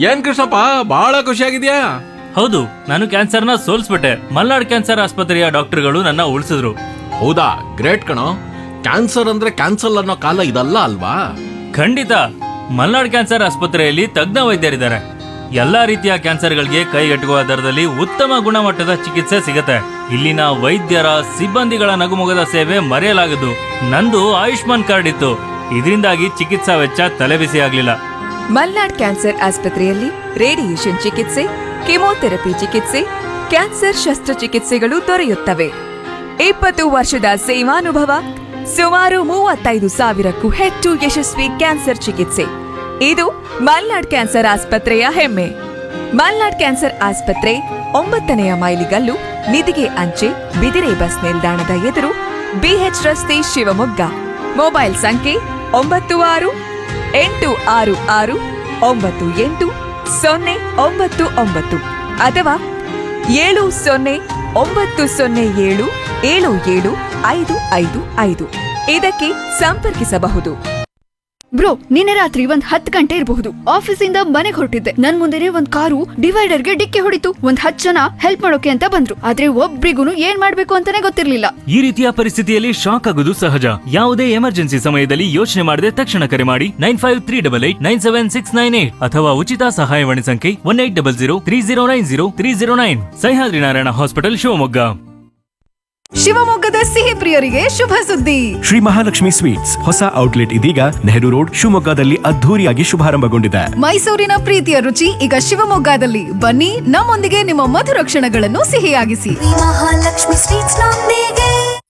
ಏನ್ ಕೃಷ್ಣಪ್ಪ ಬಹಳ ಖುಷಿಯಾಗಿದ್ಯಾ ಹೌದು ನಾನು ಕ್ಯಾನ್ಸರ್ನ ಸೋಲ್ಸ್ಬಿಟ್ಟೆ ಮಲ್ನಾಡ್ ಕ್ಯಾನ್ಸರ್ ಆಸ್ಪತ್ರೆಯ ಡಾಕ್ಟರ್ಗಳು ನನ್ನ ಉಳಿಸಿದ್ರು ಹೌದಾ ಗ್ರೇಟ್ ಕಣೋ ಕ್ಯಾನ್ಸರ್ ಅಂದ್ರೆ ಕ್ಯಾನ್ಸಲ್ ಅನ್ನೋ ಕಾಲ ಇದಲ್ಲ ಅಲ್ವಾ ಖಂಡಿತ ಮಲ್ನಾಡ್ ಕ್ಯಾನ್ಸರ್ ಆಸ್ಪತ್ರೆಯಲ್ಲಿ ತಜ್ಞ ವೈದ್ಯರಿದ್ದಾರೆ ಎಲ್ಲಾ ರೀತಿಯ ಕ್ಯಾನ್ಸರ್ಗಳಿಗೆ ಕೈಗೆಟುಕುವ ದರದಲ್ಲಿ ಉತ್ತಮ ಗುಣಮಟ್ಟದ ಚಿಕಿತ್ಸೆ ಸಿಗುತ್ತೆ ಇಲ್ಲಿನ ವೈದ್ಯರ ಸಿಬ್ಬಂದಿಗಳ ನಗುಮೊಗದ ಸೇವೆ ಮರೆಯಲಾಗದು ನಂದು ಆಯುಷ್ಮಾನ್ ಕಾರ್ಡ್ ಇತ್ತು ಇದರಿಂದಾಗಿ ಚಿಕಿತ್ಸಾ ವೆಚ್ಚ ತಲೆಬಿಸಿ ಆಗ್ಲಿಲ್ಲ ಮಲ್ನಾಡ್ ಕ್ಯಾನ್ಸರ್ ಆಸ್ಪತ್ರೆಯಲ್ಲಿ ರೇಡಿಯೇಷನ್ ಚಿಕಿತ್ಸೆ ಕೆಮೊಥೆರಪಿ ಚಿಕಿತ್ಸೆ ಕ್ಯಾನ್ಸರ್ ಶಸ್ತ್ರಚಿಕಿತ್ಸೆಗಳು ದೊರೆಯುತ್ತವೆ ಇಪ್ಪತ್ತು ವರ್ಷದ ಸೇವಾನುಭವ ಸುಮಾರು ಮೂವತ್ತೈದು ಸಾವಿರಕ್ಕೂ ಹೆಚ್ಚು ಯಶಸ್ವಿ ಕ್ಯಾನ್ಸರ್ ಚಿಕಿತ್ಸೆ ಇದು ಮಲ್ನಾಡ್ ಕ್ಯಾನ್ಸರ್ ಆಸ್ಪತ್ರೆಯ ಹೆಮ್ಮೆ ಮಲ್ನಾಡ್ ಕ್ಯಾನ್ಸರ್ ಆಸ್ಪತ್ರೆ ಒಂಬತ್ತನೆಯ ಮೈಲಿಗಲ್ಲು ನಿಧಿಗೆ ಅಂಚೆ ಬಿದಿರೆ ಬಸ್ ನಿಲ್ದಾಣದ ಎದುರು ಬಿಎಚ್ ರಸ್ತೆ ಶಿವಮೊಗ್ಗ ಮೊಬೈಲ್ ಸಂಖ್ಯೆ ಒಂಬತ್ತು ಆರು ಎಂಟು ಆರು ಆರು ಒಂಬತ್ತು ಎಂಟು ಸೊನ್ನೆ ಒಂಬತ್ತು ಒಂಬತ್ತು ಅಥವಾ ಏಳು ಸೊನ್ನೆ ಒಂಬತ್ತು ಸೊನ್ನೆ ಏಳು ಏಳು ಏಳು ಐದು ಐದು ಐದು ಇದಕ್ಕೆ ಸಂಪರ್ಕಿಸಬಹುದು ಬ್ರೋ ನಿನ್ನೆ ರಾತ್ರಿ ಒಂದ್ ಹತ್ ಗಂಟೆ ಇರಬಹುದು ಆಫೀಸಿಂದ ಮನೆಗೆ ಹೊರಟಿದ್ದೆ ನನ್ ಮುಂದೆನೆ ಒಂದ್ ಕಾರು ಡಿವೈಡರ್ಗೆ ಡಿಕ್ಕಿ ಹೊಡಿತು ಒಂದ್ ಹತ್ ಜನ ಹೆಲ್ಪ್ ಮಾಡೋಕೆ ಅಂತ ಬಂದ್ರು ಆದ್ರೆ ಒಬ್ರಿಗೂ ಏನ್ ಮಾಡ್ಬೇಕು ಅಂತಾನೆ ಗೊತ್ತಿರ್ಲಿಲ್ಲ ಈ ರೀತಿಯ ಪರಿಸ್ಥಿತಿಯಲ್ಲಿ ಶಾಕ್ ಆಗುವುದು ಸಹಜ ಯಾವುದೇ ಎಮರ್ಜೆನ್ಸಿ ಸಮಯದಲ್ಲಿ ಯೋಚನೆ ಮಾಡದೆ ತಕ್ಷಣ ಕರೆ ಮಾಡಿ nine five three double eight nine seven six nine eight ಅಥವಾ ಉಚಿತ ಸಹಾಯವಾಣಿ ಸಂಖ್ಯೆ one eight double zero three zero nine zero three zero nine Sahyadri Narayana hospital Shivamogga ಶಿವಮೊಗ್ಗದ ಸಿಹಿ ಪ್ರಿಯರಿಗೆ ಶುಭ ಸುದ್ದಿ ಶ್ರೀ ಮಹಾಲಕ್ಷ್ಮಿ ಸ್ವೀಟ್ಸ್ ಹೊಸ ಔಟ್ಲೆಟ್ ಇದೀಗ ನೆಹರು ರೋಡ್ ಶಿವಮೊಗ್ಗದಲ್ಲಿ ಅದ್ಧೂರಿಯಾಗಿ ಶುಭಾರಂಭಗೊಂಡಿದೆ ಮೈಸೂರಿನ ಪ್ರೀತಿಯ ರುಚಿ ಈಗ ಶಿವಮೊಗ್ಗದಲ್ಲಿ ಬನ್ನಿ ನಮ್ಮೊಂದಿಗೆ ನಿಮ್ಮ ಮಧುರ ಕ್ಷಣಗಳನ್ನು ಸಿಹಿಯಾಗಿಸಿ ಮಹಾಲಕ್ಷ್ಮಿ ಸ್ವೀಟ್ಸ್ ನೊಂದಿಗೆ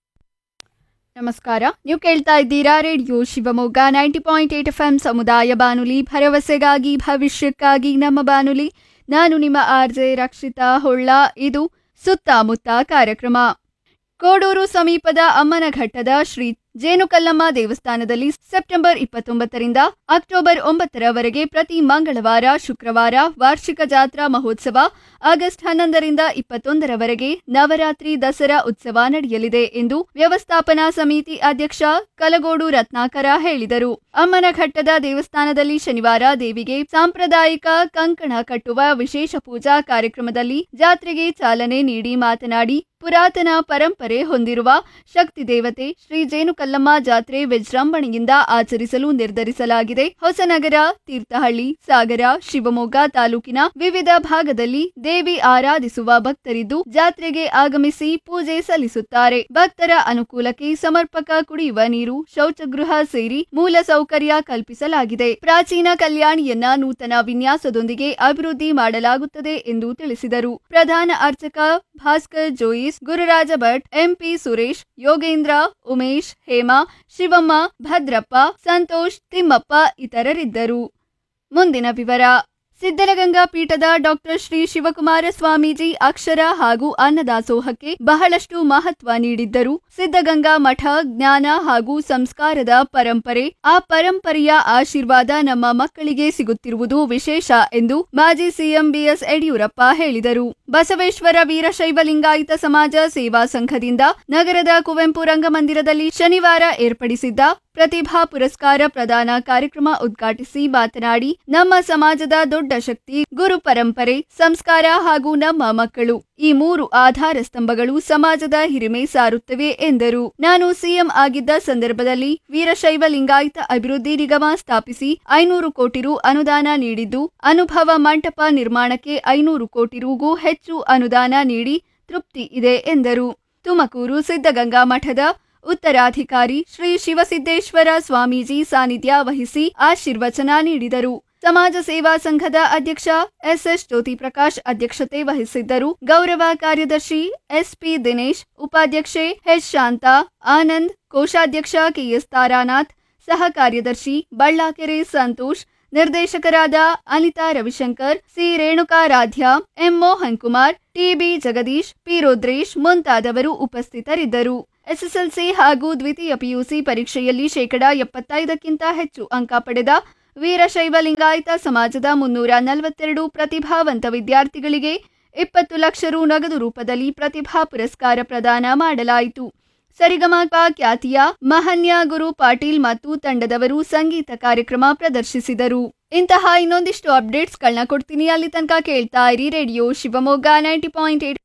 ನಮಸ್ಕಾರ ನೀವು ಕೇಳ್ತಾ ಇದ್ದೀರಾ radio Shivamogga ninety point eight F M ಸಮುದಾಯ ಬಾನುಲಿ ಭರವಸೆಗಾಗಿ ಭವಿಷ್ಯಕ್ಕಾಗಿ ನಮ್ಮ ಬಾನುಲಿ ನಾನು ನಿಮ್ಮ ಆರ್ ಜೆ ರಕ್ಷಿತಾ ಹೊಳ್ಳ ಇದು ಸುತ್ತಮುತ್ತ ಕಾರ್ಯಕ್ರಮ ಕೋಡೂರು ಸಮೀಪದ ಅಮ್ಮನಘಟ್ಟದ ಶ್ರೀ ಜೇನುಕಲ್ಲಮ್ಮ ದೇವಸ್ಥಾನದಲ್ಲಿ ಸೆಪ್ಟೆಂಬರ್ ಇಪ್ಪತ್ತೊಂಬತ್ತರಿಂದ ಅಕ್ಟೋಬರ್ ಒಂಬತ್ತರವರೆಗೆ ಪ್ರತಿ ಮಂಗಳವಾರ ಶುಕ್ರವಾರ ವಾರ್ಷಿಕ ಜಾತ್ರಾ ಮಹೋತ್ಸವ ಆಗಸ್ಟ್ ಹನ್ನೊಂದರಿಂದ ಇಪ್ಪತ್ತೊಂದರವರೆಗೆ ನವರಾತ್ರಿ ದಸರಾ ಉತ್ಸವ ನಡೆಯಲಿದೆ ಎಂದು ವ್ಯವಸ್ಥಾಪನಾ ಸಮಿತಿ ಅಧ್ಯಕ್ಷ ಕಲಗೋಡು ರತ್ನಾಕರ ಹೇಳಿದರು ಅಮ್ಮನಘಟ್ಟದ ದೇವಸ್ಥಾನದಲ್ಲಿ ಶನಿವಾರ ದೇವಿಗೆ ಸಾಂಪ್ರದಾಯಿಕ ಕಂಕಣ ಕಟ್ಟುವ ವಿಶೇಷ ಪೂಜಾ ಕಾರ್ಯಕ್ರಮದಲ್ಲಿ ಜಾತ್ರೆಗೆ ಚಾಲನೆ ನೀಡಿ ಮಾತನಾಡಿ ಪುರಾತನ ಪರಂಪರೆ ಹೊಂದಿರುವ ಶಕ್ತಿ ದೇವತೆ ಶ್ರೀ ಜೇನುಕಲ್ಲಮ್ಮ ಜಾತ್ರೆ ವಿಜೃಂಭಣೆಯಿಂದ ಆಚರಿಸಲು ನಿರ್ಧರಿಸಲಾಗಿದೆ ಹೊಸನಗರ ತೀರ್ಥಹಳ್ಳಿ ಸಾಗರ ಶಿವಮೊಗ್ಗ ತಾಲೂಕಿನ ವಿವಿಧ ಭಾಗದಲ್ಲಿ ದೇವಿ ಆರಾಧಿಸುವ ಭಕ್ತರಿದ್ದು ಜಾತ್ರೆಗೆ ಆಗಮಿಸಿ ಪೂಜೆ ಸಲ್ಲಿಸುತ್ತಾರೆ ಭಕ್ತರ ಅನುಕೂಲಕ್ಕೆ ಸಮರ್ಪಕ ಕುಡಿಯುವ ನೀರು ಶೌಚಗೃಹ ಸೇರಿ ಮೂಲ ಸೌಕರ್ಯ ಕಲ್ಪಿಸಲಾಗಿದೆ ಪ್ರಾಚೀನ ಕಲ್ಯಾಣಿಯನ್ನ ನೂತನ ವಿನ್ಯಾಸದೊಂದಿಗೆ ಅಭಿವೃದ್ಧಿ ಮಾಡಲಾಗುತ್ತದೆ ಎಂದು ತಿಳಿಸಿದರು ಪ್ರಧಾನ ಅರ್ಚಕ ಭಾಸ್ಕರ್ ಜೋಯಿಸ್ ಗುರುರಾಜ ಭಟ್ ಎಂಪಿ ಸುರೇಶ್ ಯೋಗೇಂದ್ರ ಉಮೇಶ್ ಹೇಮಾ ಶಿವಮ್ಮ ಭದ್ರಪ್ಪ ಸಂತೋಷ್ ತಿಮ್ಮಪ್ಪ ಇತರರಿದ್ದರು ಮುಂದಿನ ವಿವರ ಸಿದ್ದನಗಂಗಾ ಪೀಠದ ಡಾಕ್ಟರ್ ಶ್ರೀ ಶಿವಕುಮಾರ ಸ್ವಾಮೀಜಿ ಅಕ್ಷರ ಹಾಗೂ ಅನ್ನದಾಸೋಹಕ್ಕೆ ಬಹಳಷ್ಟು ಮಹತ್ವ ನೀಡಿದ್ದರು ಸಿದ್ಧಗಂಗಾ ಮಠ ಜ್ಞಾನ ಹಾಗೂ ಸಂಸ್ಕಾರದ ಪರಂಪರೆ ಆ ಪರಂಪರೆಯ ಆಶೀರ್ವಾದ ನಮ್ಮ ಮಕ್ಕಳಿಗೆ ಸಿಗುತ್ತಿರುವುದು ವಿಶೇಷ ಎಂದು ಮಾಜಿ ಸಿಎಂ ಬಿಎಸ್ ಯಡಿಯೂರಪ್ಪ ಹೇಳಿದರು ಬಸವೇಶ್ವರ ವೀರಶೈವ ಲಿಂಗಾಯತ ಸಮಾಜ ಸೇವಾ ಸಂಘದಿಂದ ನಗರದ ಕುವೆಂಪು ರಂಗಮಂದಿರದಲ್ಲಿ ಶನಿವಾರ ಏರ್ಪಡಿಸಿದ್ದ ಪ್ರತಿಭಾ ಪುರಸ್ಕಾರ ಪ್ರದಾನ ಕಾರ್ಯಕ್ರಮ ಉದ್ಘಾಟಿಸಿ ಮಾತನಾಡಿ ನಮ್ಮ ಸಮಾಜದ ದೊಡ್ಡ ಶಕ್ತಿ ಗುರು ಪರಂಪರೆ ಸಂಸ್ಕಾರ ಹಾಗೂ ನಮ್ಮ ಮಕ್ಕಳು ಈ ಮೂರು ಆಧಾರ ಸ್ತಂಭಗಳು ಸಮಾಜದ ಹಿರಿಮೆ ಸಾರುತ್ತವೆ ಎಂದರು ನಾನು ಸಿಎಂ ಆಗಿದ್ದ ಸಂದರ್ಭದಲ್ಲಿ ವೀರಶೈವ ಲಿಂಗಾಯತ ಅಭಿವೃದ್ಧಿ ನಿಗಮ ಸ್ಥಾಪಿಸಿ ಐನೂರು ಕೋಟಿ ರು ಅನುದಾನ ನೀಡಿದ್ದು ಅನುಭವ ಮಂಟಪ ನಿರ್ಮಾಣಕ್ಕೆ ಐನೂರು ಕೋಟಿ ರುಗೂ ಹೆಚ್ಚು ಅನುದಾನ ನೀಡಿ ತೃಪ್ತಿ ಇದೆ ಎಂದರು ತುಮಕೂರು ಸಿದ್ಧಗಂಗಾ ಮಠದ ಉತ್ತರಾಧಿಕಾರಿ ಶ್ರೀ ಶಿವಸಿದ್ದೇಶ್ವರ ಸ್ವಾಮೀಜಿ ಸಾನ್ನಿಧ್ಯ ವಹಿಸಿ ಆಶೀರ್ವಚನ ನೀಡಿದರು ಸಮಾಜ ಸೇವಾ ಸಂಘದ ಅಧ್ಯಕ್ಷ ಎಸ್ಎಸ್ ಜ್ಯೋತಿ ಪ್ರಕಾಶ್ ಅಧ್ಯಕ್ಷತೆ ವಹಿಸಿದ್ದರು ಗೌರವ ಕಾರ್ಯದರ್ಶಿ ಎಸ್ಪಿ ದಿನೇಶ್ ಉಪಾಧ್ಯಕ್ಷೆ ಎಚ್ ಶಾಂತಾ ಆನಂದ್ ಕೋಶಾಧ್ಯಕ್ಷ ಕೆಎಸ್ ತಾರಾನಾಥ್ ಸಹ ಕಾರ್ಯದರ್ಶಿ ಬಳ್ಳಾಕೆರೆ ಸಂತೋಷ್ ನಿರ್ದೇಶಕರಾದ Anita Ravishankar C Renukaradhya M Mohan Kumar TB Jagadish P Rudresh ಮುಂತಾದವರು ಉಪಸ್ಥಿತರಿದ್ದರು ಎಸ್ಎಸ್ಎಲ್ಸಿ ಹಾಗೂ ದ್ವಿತೀಯ ಪಿಯುಸಿ ಪರೀಕ್ಷೆಯಲ್ಲಿ ಶೇಕಡಾ ಎಪ್ಪತ್ತೈದಕ್ಕಿಂತ ಹೆಚ್ಚು ಅಂಕ ಪಡೆದ ವೀರಶೈವ ಲಿಂಗಾಯತ ಸಮಾಜದ ಮುನ್ನೂರ ನಲವತ್ತೆರಡು ಪ್ರತಿಭಾವಂತ ವಿದ್ಯಾರ್ಥಿಗಳಿಗೆ ಇಪ್ಪತ್ತು ಲಕ್ಷ ರು ನಗದು ರೂಪದಲ್ಲಿ ಪ್ರತಿಭಾ ಪುರಸ್ಕಾರ ಪ್ರದಾನ ಮಾಡಲಾಯಿತು ಸರಿಗಮಪ ಖ್ಯಾತಿಯ ಮಹನ್ಯ ಗುರು ಪಾಟೀಲ್ ಮತ್ತು ತಂಡದವರು ಸಂಗೀತ ಕಾರ್ಯಕ್ರಮ ಪ್ರದರ್ಶಿಸಿದರು ಇಂತಹ ಇನ್ನೊಂದಿಷ್ಟು ಅಪ್ಡೇಟ್ಸ್ಗಳನ್ನ ಕೊಡ್ತೀನಿ ಅಲ್ಲಿ ತನಕ ಕೇಳ್ತಾ ಇರಿ radio Shivamogga ninety point eight